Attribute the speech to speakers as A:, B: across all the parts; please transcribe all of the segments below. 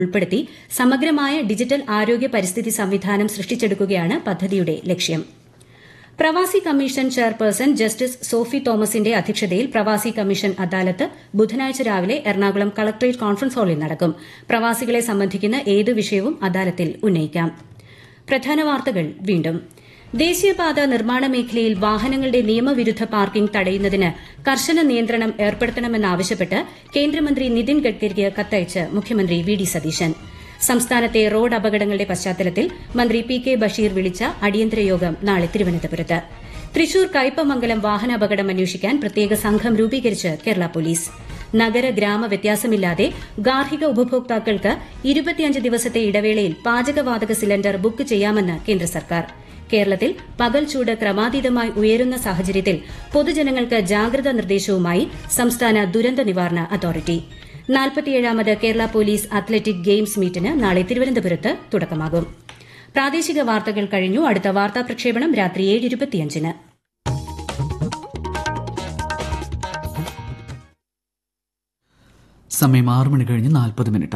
A: ഉൾപ്പെടുത്തി സമഗ്രമായ ഡിജിറ്റൽ ആരോഗ്യ പരിസ്ഥിതി സംവിധാനം സൃഷ്ടിച്ചെടുക്കുകയാണ് പദ്ധതിയുടെ ലക്ഷ്യം പ്രവാസി കമ്മീഷൻ ചെയർപേഴ്സൺ ജസ്റ്റിസ് സോഫി തോമസിന്റെ അധ്യക്ഷതയിൽ പ്രവാസി കമ്മീഷൻ അദാലത്ത് ബുധനാഴ്ച രാവിലെ എറണാകുളം കളക്ടറേറ്റ് കോൺഫറൻസ് ഹാളിൽ നടക്കും പ്രവാസികളെ സംബന്ധിക്കുന്ന ഏതു വിഷയവും അദാലത്തിൽ ഉന്നയിക്കാം പ്രധാന വാർത്തകൾ വീണ്ടും ദേശീയപാത നിർമ്മാണ മേഖലയിൽ വാഹനങ്ങളുടെ നിയമവിരുദ്ധ പാർക്കിംഗ് തടയുന്നതിന് കർശന നിയന്ത്രണം ഏർപ്പെടുത്തണമെന്നാവശ്യപ്പെട്ട് കേന്ദ്രമന്ത്രി നിതിൻ ഗഡ്കരിക്ക് കത്തയച്ച് മുഖ്യമന്ത്രി വി ഡി സതീശൻ സംസ്ഥാനത്തെ റോഡ് അപകടങ്ങളുടെ പശ്ചാത്തലത്തിൽ മന്ത്രി പി കെ ബഷീർ വിളിച്ച അടിയന്തര യോഗം നാളെ തിരുവനന്തപുരത്ത് തൃശൂർ കയ്പമംഗലം വാഹനാപകടം അന്വേഷിക്കാൻ പ്രത്യേക സംഘം രൂപീകരിച്ച് കേരള പോലീസ് നഗര ഗ്രാമ വ്യത്യാസമില്ലാതെ ഗാർഹിക ഉപഭോക്താക്കൾക്ക് ഇരുപത്തിയഞ്ച് ദിവസത്തെ ഇടവേളയിൽ പാചകവാതക സിലിണ്ടർ ബുക്ക് ചെയ്യാമെന്ന് കേന്ദ്ര സർക്കാർ കേരളത്തിൽ പകൽ ചൂട് ക്രമാതീതമായി ഉയരുന്ന സാഹചര്യത്തിൽ പൊതുജനങ്ങൾക്ക് ജാഗ്രതാ നിർദ്ദേശവുമായി സംസ്ഥാന ദുരന്ത നിവാരണ അതോറിറ്റി നാൽപ്പത്തിയേഴാമത് കേരള പോലീസ് അത്ലറ്റിക് ഗെയിംസ് മീറ്റിന് നാളെ തിരുവനന്തപുരത്ത് തുടക്കമാകും പ്രാദേശിക വാർത്തകൾ കഴിഞ്ഞു അടുത്ത വാർത്താ പ്രക്ഷേപണം രാത്രി ഏഴ് ഇരുപത്തിയഞ്ചിന്
B: സമയം ആറു മണി കഴിഞ്ഞ് നാൽപ്പത് മിനിറ്റ്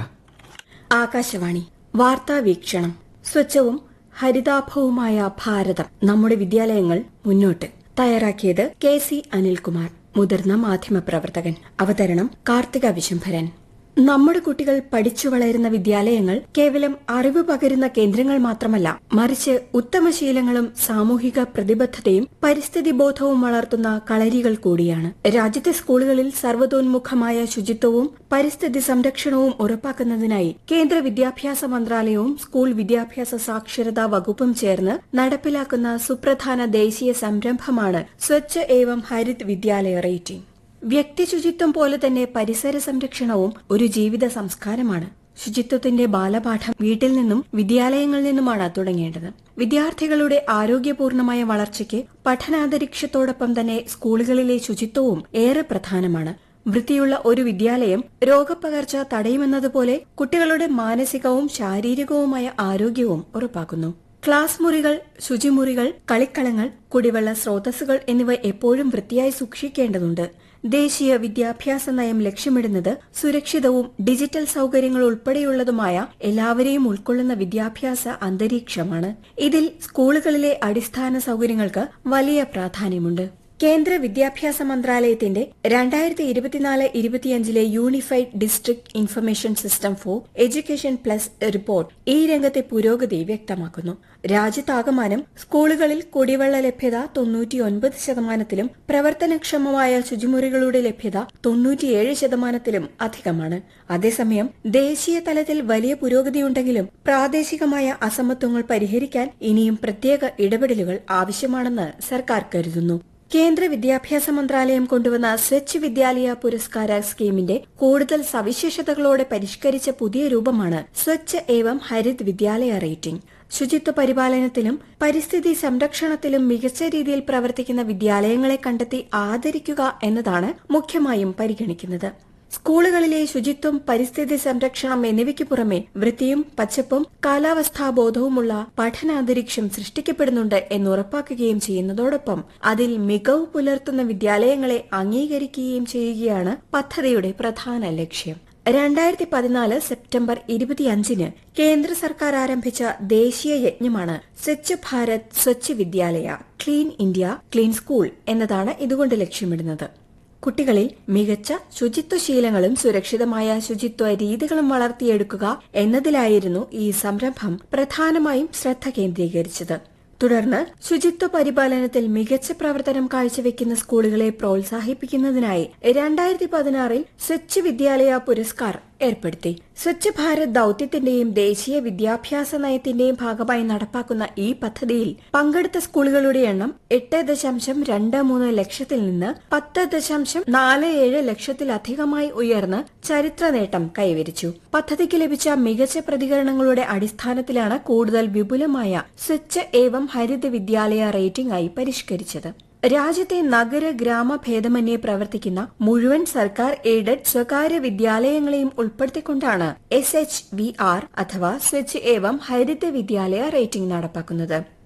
C: ആകാശവാണി വാർത്താ വീക്ഷണം സ്വച്ഛവും ഹരിതാഭവുമായ ഭാരതം നമ്മുടെ വിദ്യാലയങ്ങൾ മുന്നോട്ട് തയ്യാറാക്കിയത് കെ സി അനിൽകുമാർ മുതിർന്ന മാധ്യമപ്രവർത്തകൻ അവതരണം കാർത്തിക വിശംഭരൻ നമ്മുടെ കുട്ടികൾ പഠിച്ചു വളരുന്ന വിദ്യാലയങ്ങൾ കേവലം അറിവ് പകരുന്ന കേന്ദ്രങ്ങൾ മാത്രമല്ല മറിച്ച് ഉത്തമശീലങ്ങളും സാമൂഹിക പ്രതിബദ്ധതയും പരിസ്ഥിതി ബോധവും വളർത്തുന്ന കളരികൾ കൂടിയാണ് രാജ്യത്തെ സ്കൂളുകളിൽ സർവ്വതോന്മുഖമായ ശുചിത്വവും പരിസ്ഥിതി സംരക്ഷണവും ഉറപ്പാക്കുന്നതിനായി കേന്ദ്ര വിദ്യാഭ്യാസ മന്ത്രാലയവും സ്കൂൾ വിദ്യാഭ്യാസ സാക്ഷരതാ വകുപ്പും ചേർന്ന് നടപ്പിലാക്കുന്ന സുപ്രധാന ദേശീയ സംരംഭമാണ് സ്വച്ഛ ഏവം ഹരിത് വിദ്യാലയ റേറ്റിംഗ് വ്യക്തി ശുചിത്വം പോലെ തന്നെ പരിസര സംരക്ഷണവും ഒരു ജീവിത സംസ്കാരമാണ് ശുചിത്വത്തിന്റെ ബാലപാഠം വീട്ടിൽ നിന്നും വിദ്യാലയങ്ങളിൽ നിന്നുമാണ് തുടങ്ങേണ്ടത് വിദ്യാർത്ഥികളുടെ ആരോഗ്യപൂർണമായ വളർച്ചയ്ക്ക് പഠനാന്തരീക്ഷത്തോടൊപ്പം തന്നെ സ്കൂളുകളിലെ ശുചിത്വവും ഏറെ പ്രധാനമാണ് വൃത്തിയുള്ള ഒരു വിദ്യാലയം രോഗപ്പകർച്ച തടയുമെന്നതുപോലെ കുട്ടികളുടെ മാനസികവും ശാരീരികവുമായ ആരോഗ്യവും ഉറപ്പാക്കുന്നു ക്ലാസ് മുറികൾ ശുചിമുറികൾ കളിക്കളങ്ങൾ കുടിവെള്ള സ്രോതസ്സുകൾ എന്നിവ എപ്പോഴും വൃത്തിയായി സൂക്ഷിക്കേണ്ടതുണ്ട് ദേശീയ വിദ്യാഭ്യാസ നയം ലക്ഷ്യമിടുന്നത് സുരക്ഷിതവും ഡിജിറ്റൽ സൌകര്യങ്ങൾ ഉൾപ്പെടെയുള്ളതുമായ എല്ലാവരെയും ഉൾക്കൊള്ളുന്ന വിദ്യാഭ്യാസ അന്തരീക്ഷമാണ് ഇതിൽ സ്കൂളുകളിലെ അടിസ്ഥാന സൌകര്യങ്ങൾക്ക് വലിയ പ്രാധാന്യമുണ്ട് കേന്ദ്ര വിദ്യാഭ്യാസ മന്ത്രാലയത്തിന്റെ രണ്ടായിരത്തി ഇരുപത്തിനാല് ഇരുപത്തിയഞ്ചിലെ unified district information system for education plus report ഈ രംഗത്തെ പുരോഗതി വ്യക്തമാക്കുന്നു രാജ്യത്താകമാനം സ്കൂളുകളിൽ കുടിവെള്ള ലഭ്യത തൊണ്ണൂറ്റിയൊൻപത് ശതമാനത്തിലും പ്രവർത്തനക്ഷമമായ ശുചിമുറികളുടെ ലഭ്യത തൊണ്ണൂറ്റിയേഴ് ശതമാനത്തിലും അധികമാണ് അതേസമയം ദേശീയ തലത്തിൽ വലിയ പുരോഗതിയുണ്ടെങ്കിലും പ്രാദേശികമായ അസമത്വങ്ങൾ പരിഹരിക്കാൻ ഇനിയും പ്രത്യേക ഇടപെടലുകൾ ആവശ്യമാണെന്ന് സർക്കാർ കരുതുന്നു കേന്ദ്ര വിദ്യാഭ്യാസ മന്ത്രാലയം കൊണ്ടുവന്ന സ്വച്ഛ് വിദ്യാലയ പുരസ്കാര സ്കീമിന്റെ കൂടുതൽ സവിശേഷതകളോടെ പരിഷ്കരിച്ച പുതിയ രൂപമാണ് സ്വച്ഛ് ഏവം ഹരിത് വിദ്യാലയ റേറ്റിംഗ് ശുചിത്വ പരിപാലനത്തിലും പരിസ്ഥിതി സംരക്ഷണത്തിലും മികച്ച രീതിയിൽ പ്രവർത്തിക്കുന്ന വിദ്യാലയങ്ങളെ കണ്ടെത്തി ആദരിക്കുക എന്നതാണ് മുഖ്യമായും പരിഗണിക്കുന്നത് സ്കൂളുകളിലെ ശുചിത്വം പരിസ്ഥിതി സംരക്ഷണം എന്നിവയ്ക്ക് പുറമെ വൃത്തിയും പച്ചപ്പും കാലാവസ്ഥാബോധവുമുള്ള പഠനാന്തരീക്ഷം സൃഷ്ടിക്കപ്പെടുന്നുണ്ട് എന്ന് ഉറപ്പാക്കുകയും ചെയ്യുന്നതോടൊപ്പം അതിൽ മികവ് പുലർത്തുന്ന വിദ്യാലയങ്ങളെ അംഗീകരിക്കുകയും ചെയ്യുകയാണ് പദ്ധതിയുടെ പ്രധാന ലക്ഷ്യം രണ്ടായിരത്തി പതിനാല് സെപ്റ്റംബർ ഇരുപത്തിയഞ്ചിന് കേന്ദ്ര സർക്കാർ ആരംഭിച്ച ദേശീയ യജ്ഞമാണ് സ്വച്ഛ് ഭാരത് സ്വച്ഛ് വിദ്യാലയ ക്ലീൻ ഇന്ത്യ ക്ലീൻ സ്കൂൾ എന്നതാണ് ഇതുകൊണ്ട് ലക്ഷ്യമിടുന്നത് കുട്ടികളിൽ മികച്ച ശുചിത്വശീലങ്ങളും സുരക്ഷിതമായ ശുചിത്വ രീതികളും വളർത്തിയെടുക്കുക എന്നതിലായിരുന്നു ഈ സംരംഭം പ്രധാനമായും ശ്രദ്ധ കേന്ദ്രീകരിച്ചത് തുടർന്ന് ശുചിത്വ പരിപാലനത്തിൽ മികച്ച പ്രവർത്തനം കാഴ്ചവെക്കുന്ന സ്കൂളുകളെ പ്രോത്സാഹിപ്പിക്കുന്നതിനായി രണ്ടായിരത്തി പതിനാറിൽ സ്വച്ഛ് വിദ്യാലയ പുരസ്കാർ ഏർപ്പെടുത്തി സ്വച്ഛ് ഭാരത് ദൌത്യത്തിന്റെയും ദേശീയ വിദ്യാഭ്യാസ നയത്തിന്റെയും ഭാഗമായി നടപ്പാക്കുന്ന ഈ പദ്ധതിയിൽ പങ്കെടുത്ത സ്കൂളുകളുടെ എണ്ണം എട്ട് ദശാംശം രണ്ട് മൂന്ന് ലക്ഷത്തിൽ നിന്ന് പത്ത് ദശാംശം നാല് ഏഴ് ലക്ഷത്തിലധികമായി ഉയർന്ന് ചരിത്ര നേട്ടം കൈവരിച്ചു പദ്ധതിക്ക് ലഭിച്ച മികച്ച പ്രതികരണങ്ങളുടെ അടിസ്ഥാനത്തിലാണ് കൂടുതൽ വിപുലമായ സ്വച്ഛ് ഏവം ഹരിത വിദ്യാലയ റേറ്റിംഗ് ആയി പരിഷ്കരിച്ചത് രാജ്യത്തെ നഗര ഗ്രാമ ഭേദമന്യേ പ്രവർത്തിക്കുന്ന മുഴുവൻ സർക്കാർ എയ്ഡഡ് സ്വകാര്യ വിദ്യാലയങ്ങളെയും ഉൾപ്പെടുത്തിക്കൊണ്ടാണ് എസ് എച്ച് വി ആർ അഥവാ സ്വച്ഛ് ഏവം ഹരിത വിദ്യാലയ റേറ്റിംഗ് നടപ്പാക്കുന്നത്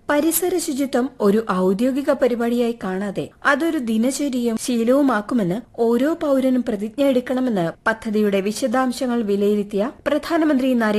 C: പരിസര ശുചിത്വം ഒരു ഔദ്യോഗിക പരിപാടിയായി കാണാതെ അതൊരു ദിനചര്യയും ശീലവുമാക്കുമെന്ന് ഓരോ പൌരനും പ്രതിജ്ഞ എടുക്കണമെന്ന് പദ്ധതിയുടെ വിശദാംശങ്ങൾ വിലയിരുത്തിയ പ്രധാനമന്ത്രി നരേന്ദ്ര